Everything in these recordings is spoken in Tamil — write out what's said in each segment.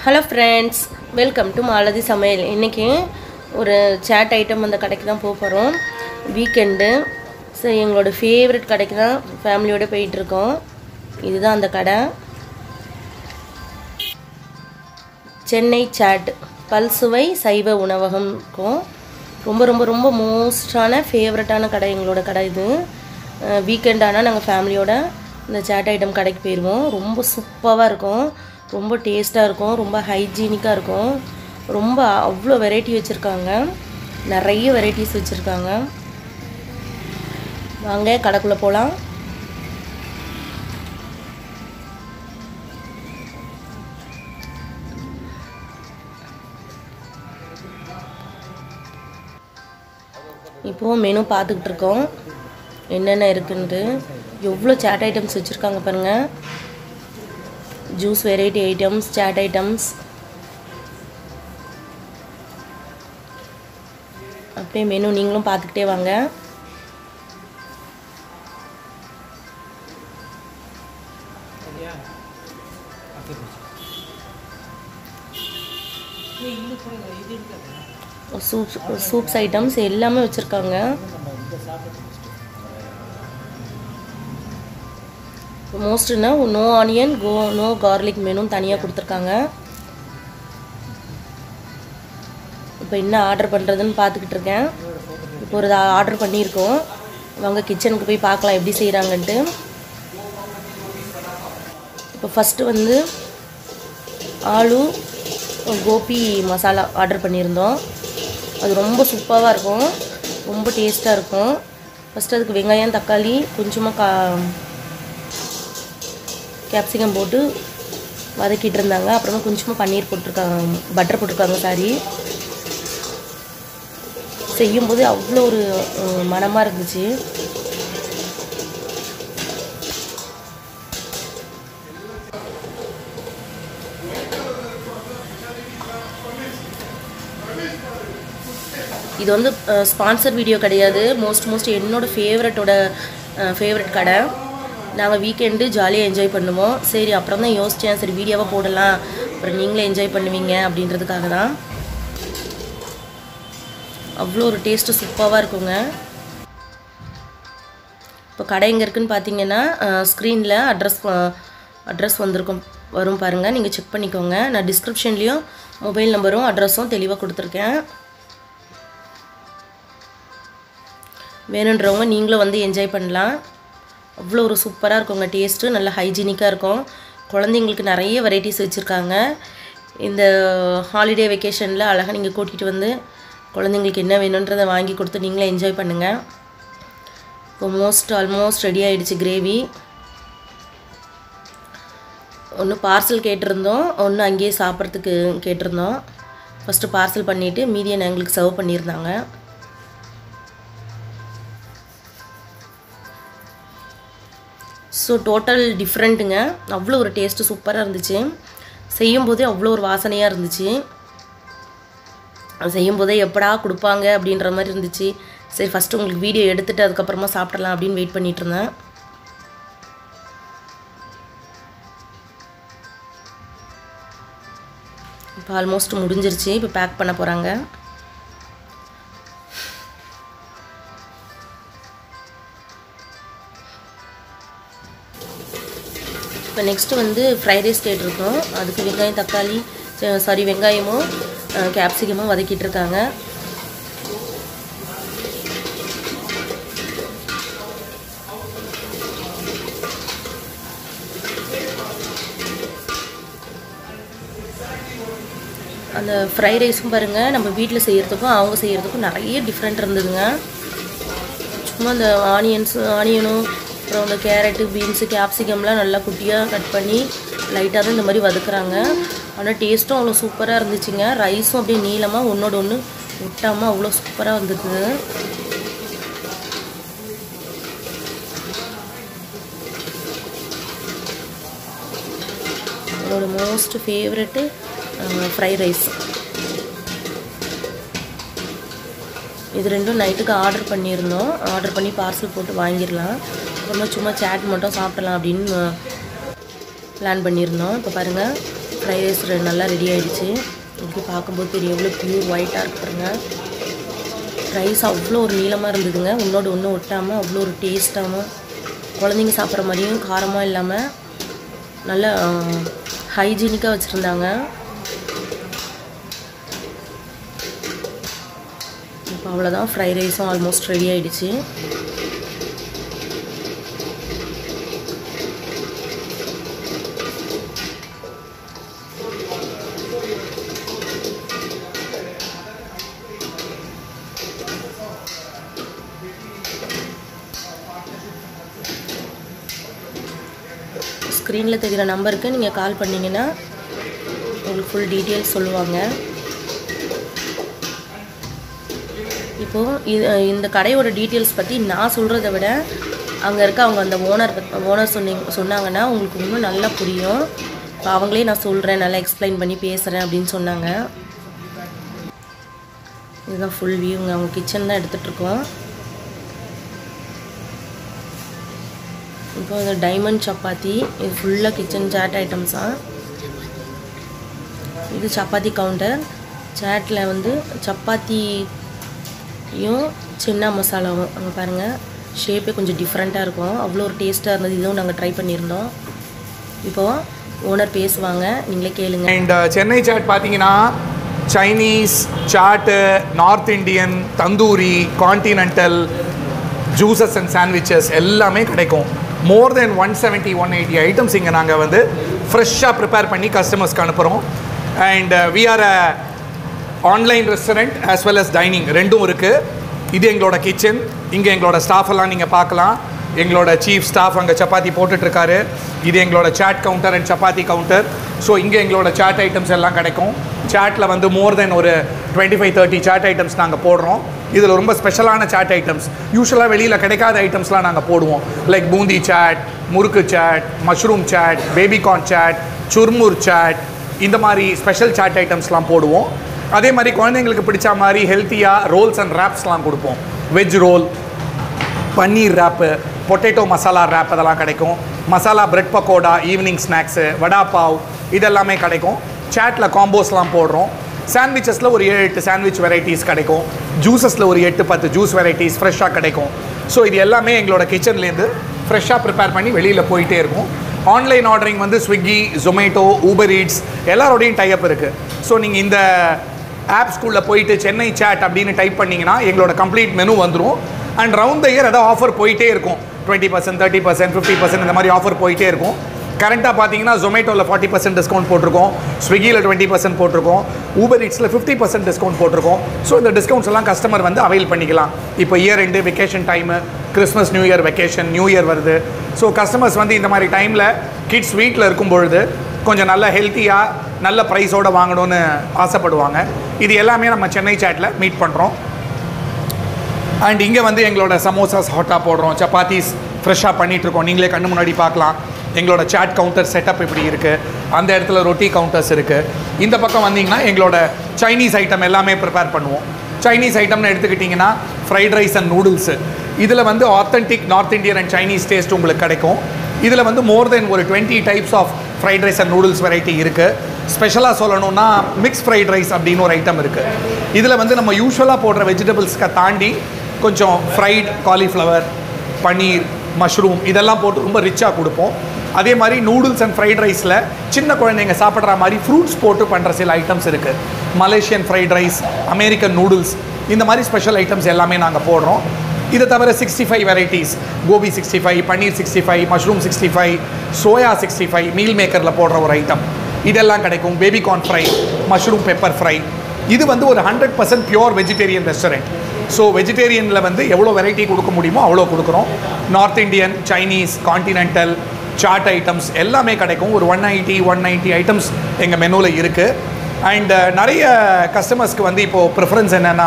hello friends welcome to Malathi சமையல் இன்றைக்கி ஒரு சேட் ஐட்டம் அந்த கடைக்கு தான் போக போகிறோம் வீக்கெண்டு ஸோ எங்களோட ஃபேவரட் கடைக்கு தான் ஃபேமிலியோடு போயிட்டுருக்கோம் இதுதான் அந்த கடை சென்னை சாட் பல்சுவை சைவ உணவகம் இருக்கும் ரொம்ப ரொம்ப ரொம்ப மோஸ்டான ஃபேவரட்டான கடை எங்களோட கடை இது வீக்கெண்ட் ஆனால் நாங்கள் ஃபேமிலியோட இந்த சாட் ஐட்டம் கடைக்கு போயிடுவோம் ரொம்ப சூப்பராக இருக்கும் ரொம்ப டேஸ்ட்டாக இருக்கும் ரொம்ப ஹைஜீனிக்காக இருக்கும் ரொம்ப அவ்வளோ வெரைட்டி வச்சுருக்காங்க நிறைய வெரைட்டிஸ் வச்சுருக்காங்க வாங்க கடைக்குள்ளே போகலாம் இப்போது மெனு பார்த்துக்கிட்டு இருக்கோம் என்னென்ன இருக்குன்ட்டு எவ்வளோ சாட் ஐட்டம்ஸ் வச்சுருக்காங்க பாருங்கள் juice variety items chaat items அப்படியே மெனு நீங்களும் பார்த்துக்கிட்டே வாங்க சூப்ஸ் சூப்ஸ் ஐட்டம்ஸ் எல்லாமே வச்சுருக்காங்க மோஸ்ட்னா நோ ஆனியன் கோ நோ கார்லிக் மெனு தனியாக கொடுத்துருக்காங்க இப்போ என்ன ஆர்டர் பண்ணுறதுன்னு பார்த்துக்கிட்டு இருக்கேன் இப்போ ஒரு ஆர்டர் பண்ணியிருக்கோம் வாங்க கிச்சனுக்கு போய் பார்க்கலாம் எப்படி செய்கிறாங்கன்ட்டு இப்போ ஃபஸ்ட்டு வந்து ஆலு கோபி மசாலா ஆர்டர் பண்ணியிருந்தோம் அது ரொம்ப சூப்பராக இருக்கும் ரொம்ப டேஸ்ட்டாக இருக்கும் ஃபஸ்ட்டு அதுக்கு வெங்காயம் தக்காளி கொஞ்சமாக கா கேப்சிகம் போட்டு வதக்கிட்டு இருந்தாங்க அப்புறமா கொஞ்சமாக பன்னீர் போட்டிருக்காங்க பட்டர் போட்டிருக்காங்க சாரி செய்யும்போது அவ்வளோ ஒரு மனமாக இருந்துச்சு இது வந்து ஸ்பான்சர் வீடியோ கிடையாது மோஸ்ட் மோஸ்ட் என்னோட ஃபேவரட்டோட ஃபேவரட் கடை நாங்கள் வீக்கெண்டு ஜாலியாக என்ஜாய் பண்ணுவோம் சரி அப்புறம் தான் யோசித்தேன் சரி வீடியோவாக போடலாம் அப்புறம் நீங்களே என்ஜாய் பண்ணுவீங்க அப்படின்றதுக்காக தான் அவ்வளோ ஒரு டேஸ்ட்டு சூப்பராக இருக்குங்க இப்போ கடை எங்கே இருக்குதுன்னு பார்த்தீங்கன்னா ஸ்க்ரீனில் அட்ரஸ் அட்ரஸ் வந்திருக்கும் வரும் பாருங்கள் நீங்கள் செக் பண்ணிக்கோங்க நான் டிஸ்கிரிப்ஷன்லேயும் மொபைல் நம்பரும் அட்ரஸும் தெளிவாக கொடுத்துருக்கேன் வேணுன்றவங்க நீங்களும் வந்து என்ஜாய் பண்ணலாம் அவ்வளோ ஒரு சூப்பராக இருக்குங்க டேஸ்ட்டு நல்ல ஹைஜீனிக்காக இருக்கும் குழந்தைங்களுக்கு நிறைய வெரைட்டிஸ் வச்சுருக்காங்க இந்த ஹாலிடே வெக்கேஷனில் அழகாக நீங்கள் கூட்டிகிட்டு வந்து குழந்தைங்களுக்கு என்ன வேணுன்றதை வாங்கி கொடுத்து நீங்களே என்ஜாய் பண்ணுங்கள் இப்போ மோஸ்ட் ஆல்மோஸ்ட் ரெடி ஆகிடுச்சு கிரேவி ஒன்று பார்சல் கேட்டிருந்தோம் ஒன்று அங்கேயே சாப்பிட்றதுக்கு கேட்டிருந்தோம் ஃபஸ்ட்டு பார்சல் பண்ணிவிட்டு மீதியை எங்களுக்கு சர்வ் பண்ணியிருந்தாங்க ஸோ டோட்டல் டிஃப்ரெண்ட்டுங்க அவ்வளோ ஒரு டேஸ்ட்டு சூப்பராக இருந்துச்சு செய்யும்போதே அவ்வளோ ஒரு வாசனையாக இருந்துச்சு செய்யும்போதே எப்படா கொடுப்பாங்க அப்படின்ற மாதிரி இருந்துச்சு சரி ஃபஸ்ட்டு உங்களுக்கு வீடியோ எடுத்துகிட்டு அதுக்கப்புறமா சாப்பிட்றலாம் அப்படின்னு வெயிட் பண்ணிகிட்டு இருந்தேன் இப்போ ஆல்மோஸ்ட் முடிஞ்சிருச்சு இப்போ பேக் பண்ண போகிறாங்க இப்போ நெக்ஸ்ட்டு வந்து ஃப்ரைட் ரைஸ் கேட்டிருக்கோம் அதுக்கு வெங்காயம் தக்காளி சாரி வெங்காயமும் கேப்சிகமும் வதக்கிட்டு இருக்காங்க அந்த ஃப்ரைட் ரைஸும் பாருங்கள் நம்ம வீட்டில் செய்கிறதுக்கும் அவங்க செய்கிறதுக்கும் நிறைய டிஃப்ரெண்ட் இருந்ததுங்க சும்மா அந்த ஆனியன்ஸு ஆனியனும் அப்புறம் இந்த கேரட்டு பீன்ஸு கேப்சிகம்லாம் நல்லா குட்டியாக கட் பண்ணி லைட்டாக தான் இந்த மாதிரி வதக்குறாங்க ஆனால் டேஸ்ட்டும் அவ்வளோ சூப்பராக இருந்துச்சுங்க ரைஸும் அப்படியே நீளமாக ஒன்றோட ஒன்று விட்டாமல் அவ்வளோ சூப்பராக வந்துருக்குது என்னோட மோஸ்ட் ஃபேவரெட்டு ஃப்ரைட் ரைஸ் இது ரெண்டும் நைட்டுக்கு ஆர்டர் பண்ணியிருந்தோம் ஆர்டர் பண்ணி பார்சல் போட்டு வாங்கிடலாம் அப்புறமா சும்மா சேட் மட்டும் சாப்பிடலாம் அப்படின்னு பிளான் பண்ணியிருந்தோம் இப்போ பாருங்கள் ஃப்ரைட் ரைஸ் நல்லா ரெடி ஆயிடுச்சு உங்களுக்கு பார்க்கும்போது தெரியும் எவ்வளோ பியூர் ஒயிட்டாக இருக்கு பாருங்க ரைஸ் அவ்வளோ ஒரு நீளமாக இருந்ததுங்க உன்னோட ஒன்று ஒட்டாமல் அவ்வளோ ஒரு டேஸ்ட்டாகவும் குழந்தைங்க சாப்பிட்ற மாதிரியும் காரமாக இல்லாமல் நல்ல ஹைஜீனிக்காக வச்சுருந்தாங்க இப்போ அவ்வளோதான் ஃப்ரைட் ரைஸும் ஆல்மோஸ்ட் ரெடி ஆயிடுச்சு ஸ்க்ரீனில் தெரிகிற நம்பருக்கு நீங்கள் கால் பண்ணிங்கன்னா உங்களுக்கு ஃபுல் டீட்டெயில்ஸ் சொல்லுவாங்க இப்போது இது இந்த கடையோட டீட்டெயில்ஸ் பற்றி நான் சொல்கிறத விட அங்கே இருக்க அவங்க அந்த ஓனர் ஓனர் சொன்னீங்க சொன்னாங்கன்னா உங்களுக்கு இன்னும் நல்லா புரியும் இப்போ அவங்களே நான் சொல்கிறேன் நல்லா எக்ஸ்பிளைன் பண்ணி பேசுகிறேன் அப்படின்னு சொன்னாங்க இதுதான் ஃபுல் வியூங்க அவங்க கிச்சன் தான் எடுத்துகிட்ருக்கோம் இப்போ இந்த டைமண்ட் சப்பாத்தி இது ஃபுல்லாக கிச்சன் சாட் ஐட்டம்ஸா இது சப்பாத்தி கவுண்டர் சாட்டில் வந்து சப்பாத்தியும் சின்ன மசாலாவும் அங்கே பாருங்கள் ஷேப்பே கொஞ்சம் டிஃப்ரெண்ட்டாக இருக்கும் அவ்வளோ ஒரு டேஸ்ட்டாக இருந்தது இதுவும் நாங்கள் ட்ரை பண்ணியிருந்தோம் இப்போது ஓனர் பேசுவாங்க நீங்களே கேளுங்க அண்ட் சென்னை சாட் பார்த்தீங்கன்னா Chinese chaat north Indian tandoori continental juices and sandwiches எல்லாமே கிடைக்கும் more than one seventy one eighty items இங்கே நாங்கள் வந்து ஃப்ரெஷ்ஷாக ப்ரிப்பேர் பண்ணி கஸ்டமர்ஸ்க்கு அனுப்புகிறோம் and we are a online restaurant as well as dining ரெண்டும் இருக்குது இது எங்களோட கிச்சன் இங்கே எங்களோட ஸ்டாஃப் எல்லாம் நீங்கள் பார்க்கலாம் எங்களோட சீஃப் ஸ்டாஃப் அங்கே சப்பாத்தி போட்டுட்ருக்காரு இது எங்களோட chaat counter and chapati counter so இங்கே எங்களோட சாட் ஐட்டம்ஸ் எல்லாம் கிடைக்கும் சாட்டில் வந்து மோர் தென் ஒரு twenty five thirty chaat items நாங்கள் போடுறோம் இதில் ரொம்ப ஸ்பெஷலான சாட் ஐட்டம்ஸ் யூஸ்வலாக வெளியில் கிடைக்காத ஐட்டம்ஸ்லாம் நாங்கள் போடுவோம் like boondi chaat murukku chaat mushroom chaat baby corn chaat churmur chaat இந்த மாதிரி ஸ்பெஷல் சாட் ஐட்டம்ஸ்லாம் போடுவோம் அதே மாதிரி குழந்தைங்களுக்கு பிடிச்ச மாதிரி ஹெல்த்தியாக ரோல்ஸ் அண்ட் ரேப்ஸ்லாம் கொடுப்போம் veg roll paneer wrap potato masala wrap அதெல்லாம் கிடைக்கும் masala bread pakoda evening snacks vada pav இதெல்லாமே கிடைக்கும் சாட்டில் காம்போஸ்லாம் போடுறோம் சாண்ட்விச்சஸில் ஒரு ஏழு எட்டு சாண்ட்விச் வெரைட்டிஸ் கிடைக்கும் ஜூஸஸில் ஒரு எட்டு பத்து ஜூஸ் வெரைட்டிஸ் ஃப்ரெஷ்ஷாக கிடைக்கும் ஸோ இது எல்லாமே எங்களோட கிச்சன்லேருந்து ஃப்ரெஷ்ஷாக ப்ரிப்பேர் பண்ணி வெளியில் போயிட்டே இருக்கும் ஆன்லைன் ஆர்டரிங் வந்து ஸ்விக்கி ஜொமேட்டோ ஊபர் ஈட்ஸ் எல்லாரோடையும் டைப் இருக்குது ஸோ நீங்கள் இந்த ஆப்ஸ்குள்ளே போயிட்டு சென்னை சேட் அப்படின்னு டைப் பண்ணிங்கன்னா எங்களோட கம்ப்ளீட் மெனு வந்துடும் அண்ட் ரவுண்ட் த இயர் ஏதாவது ஆஃபர் போயிட்டே இருக்கும் twenty percent thirty percent fifty percent இந்த மாதிரி ஆஃபர் போயிட்டே இருக்கும் கரண்ட்டாக பார்த்தீங்கன்னா ஜொமேட்டோவில் ஃபார்ட்டி பர்சன்ட் டிஸ்கவுண்ட் போட்டிருக்கோம் ஸ்விக்கியில் டுவெண்ட்டி பர்சன்ட் போட்டிருக்கோம் ஊபர் இட்ஸில் ஃபிஃப்டி பர்சன்ட் டிஸ்கவுண்ட் போட்டிருக்கோம் ஸோ இந்த டிஸ்கவுண்ட்ஸ் எல்லாம் கஸ்டமர் வந்து அவைல் பண்ணிக்கலாம் இப்போ year end vacation time Christmas new year vacation new year வருது ஸோ கஸ்டமர்ஸ் வந்து இந்த மாதிரி டைமில் கிட்ஸ் வீட்டில் இருக்கும் பொழுது கொஞ்சம் நல்ல ஹெல்த்தியாக நல்ல ப்ரைஸோடு வாங்கணும்னு ஆசைப்படுவாங்க இது எல்லாமே நம்ம சென்னை சேட்டில் மீட் பண்ணுறோம் அண்ட் இங்கே வந்து எங்களோட சமோசாஸ் ஹாட்டாக போடுறோம் சப்பாத்திஸ் ஃப்ரெஷ்ஷாக பண்ணிகிட்ருக்கோம் நீங்களே கண்ணு முன்னாடி பார்க்கலாம் எங்களோட சாட் கவுண்டர் செட்டப் இப்படி இருக்குது அந்த இடத்துல ரொட்டி கவுண்டர்ஸ் இருக்குது இந்த பக்கம் வந்தீங்கன்னா எங்களோட சைனீஸ் ஐட்டம் எல்லாமே ப்ரிப்பேர் பண்ணுவோம் சைனீஸ் ஐட்டம்னு எடுத்துக்கிட்டிங்கன்னா ஃப்ரைட் ரைஸ் அண்ட் நூடுல்ஸு இதில் வந்து authentic north Indian and Chinese taste உங்களுக்கு கிடைக்கும் இதில் வந்து மோர் தென் ஒரு twenty types of fried rice and noodles variety இருக்குது ஸ்பெஷலாக சொல்லணும்னா மிக்ஸ் ஃப்ரைட் ரைஸ் அப்படின்னு ஒரு ஐட்டம் இருக்குது இதில் வந்து நம்ம யூஸ்வலாக போடுற வெஜிடபிள்ஸ்க்கு தாண்டி கொஞ்சம் ஃப்ரைட் காலிஃப்ளவர் பன்னீர் மஷ்ரூம் இதெல்லாம் போட்டு ரொம்ப ரிச்சாக கொடுப்போம் அதே மாதிரி நூடுல்ஸ் அண்ட் ஃப்ரைட் ரைஸில் சின்ன குழந்தைங்க சாப்பிட்ற மாதிரி ஃப்ரூட்ஸ் போட்டு பண்ணுற சில ஐட்டம்ஸ் இருக்குது Malaysian fried rice American noodles இந்த மாதிரி ஸ்பெஷல் ஐட்டம்ஸ் எல்லாமே நாங்கள் போடுறோம் இதை தவிர sixty five varieties gobi sixty five paneer sixty five mushroom sixty five soya sixty five meal மேக்கரில் போடுற ஒரு ஐட்டம் இதெல்லாம் கிடைக்கும் baby corn fry mushroom pepper fry இது வந்து ஒரு hundred percent pure vegetarian restaurant so வெஜிடேரியனில் வந்து எவ்வளோ வெரைட்டி கொடுக்க முடியுமோ அவ்வளோ கொடுக்குறோம் north Indian Chinese continental chaat items எல்லாமே கிடைக்கும் ஒரு one eighty one ninety items எங்கள் மெனுவில் இருக்குது அண்ட் நிறைய கஸ்டமர்ஸ்க்கு வந்து இப்போது ப்ரிஃபரன்ஸ் என்னென்னா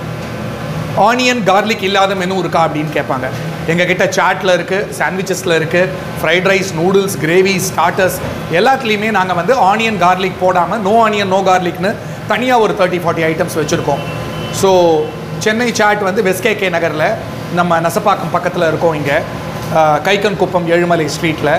ஆனியன் கார்லிக் இல்லாத மெனு இருக்கா அப்படின்னு கேட்பாங்க எங்ககிட்ட சாட்டில் இருக்குது சாண்ட்விச்சஸில் இருக்குது fried rice noodles gravy starters எல்லாத்துலேயுமே நாங்கள் வந்து ஆனியன் கார்லிக் போடாமல் நோ ஆனியன் நோ கார்லிக்னு தனியாக ஒரு தேர்ட்டி ஃபார்ட்டி ஐட்டம்ஸ் வச்சுருக்கோம் ஸோ சென்னை சாட் வந்து வெஸ்கேகே நகரில் நம்ம நசப்பாக்கம் பக்கத்தில் இருக்கோம் இங்கே கைக்கன் குப்பம் ஏழுமலை ஸ்ட்ரீட்டில்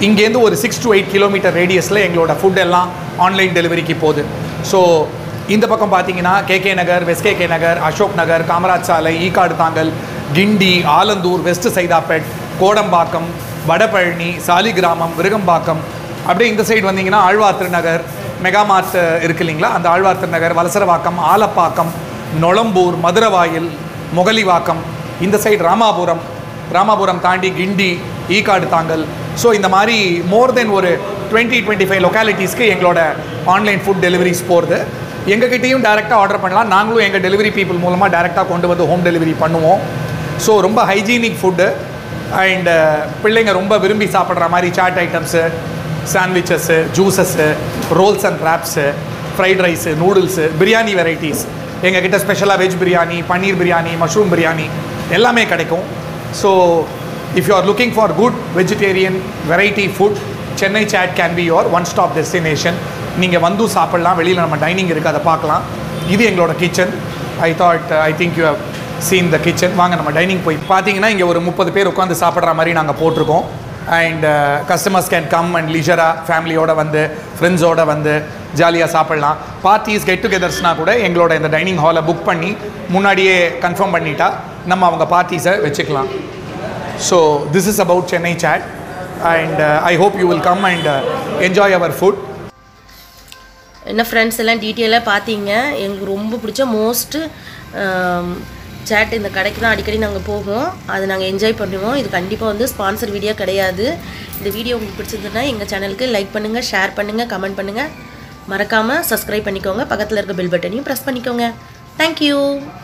இங்கேருந்து ஒரு சிக்ஸ் to எயிட் கிலோமீட்டர் ரேடியஸில் எங்களோட ஃபுட் எல்லாம் ஆன்லைன் டெலிவரிக்கு போகுது ஸோ இந்த பக்கம் பார்த்தீங்கன்னா K K Nagar west K K Nagar Ashok Nagar Kamaraj Salai Ekkattuthangal Guindy Alandur west Saidapet Kodambakkam Vadapalani Saligramam Virugambakkam அப்படியே இந்த சைடு வந்தீங்கன்னா ஆழ்வார் திருநகர் மெகாமார்ட் இருக்கு இல்லைங்களா அந்த ஆழ்வார் திருநகர் வலசரவாக்கம் ஆலப்பாக்கம் நொளம்பூர் மதுரவாயில் முகலிவாக்கம் இந்த சைடு ராமாபுரம் ராமாபுரம் தாண்டி கிண்டி ஈக்காடு தாங்கல் ஸோ இந்த மாதிரி மோர் தென் ஒரு டுவெண்ட்டி டுவெண்ட்டி ஃபைவ் லொக்காலிட்டிஸ்க்கு எங்களோட ஆன்லைன் ஃபுட் டெலிவரிஸ் போகிறது எங்ககிட்டயும் டேரெக்டாக ஆர்டர் பண்ணலாம் நாங்களும் எங்கள் டெலிவரி பீப்புள் மூலமாக டேரெக்டாக கொண்டு வந்து ஹோம் டெலிவரி பண்ணுவோம் ஸோ ரொம்ப ஹைஜீனிக் ஃபுட்டு அண்ட் பிள்ளைங்க ரொம்ப விரும்பி சாப்பிட்ற மாதிரி chaat items sandwiches juices rolls and wraps fried rice noodles biryani varieties எங்ககிட்ட ஸ்பெஷலாக வெஜ் பிரியாணி பன்னீர் பிரியாணி மஷ்ரூம் பிரியாணி எல்லாமே கிடைக்கும் so if you are looking for good vegetarian variety food Chennai Chaat can be your one stop destination நீங்கள் வந்து சாப்பிட்லாம் வெளியில் நம்ம டைனிங் இருக்குது அதை பார்க்கலாம் இது எங்களோட kitchen I thought I think you have seen the kitchen வாங்க நம்ம டைனிங் போய் பார்த்தீங்கன்னா இங்கே ஒரு முப்பது பேர் உட்காந்து சாப்பிட்ற மாதிரி நாங்கள் போட்டிருக்கோம் and customers can come and லீஜராக ஃபேமிலியோட வந்து ஃப்ரெண்ட்ஸோட வந்து ஜாலியாக சாப்பிட்லாம் பார்ட்டிஸ் கெட் டுகெதர்ஸ்னால் கூட எங்களோட இந்த டைனிங் ஹாலை புக் பண்ணி முன்னாடியே கன்ஃபார்ம் பண்ணிட்டா நம்ம அவங்க பார்ட்டிஸை வச்சுக்கலாம் so this is about Chennai Chaat and I hope you will come and enjoy our food என்ன ஃப்ரெண்ட்ஸ் எல்லாம் டீட்டெயிலாக பார்த்தீங்க எங்களுக்கு ரொம்ப பிடிச்ச மோஸ்ட்டு சேட் இந்த கடைக்கு தான் அடிக்கடி நாங்கள் போவோம் அதை நாங்கள் என்ஜாய் பண்ணுவோம் இது கண்டிப்பாக வந்து ஸ்பான்சர் வீடியோ கிடையாது இந்த வீடியோ உங்களுக்கு பிடிச்சிருந்ததுன்னா எங்கள் சேனலுக்கு லைக் பண்ணுங்கள் ஷேர் பண்ணுங்கள் கமெண்ட் பண்ணுங்கள் மறக்காமல் சப்ஸ்கிரைப் பண்ணிக்கோங்க பக்கத்தில் இருக்க பெல் பட்டனையும் ப்ரெஸ் பண்ணிக்கோங்க தேங்க்யூ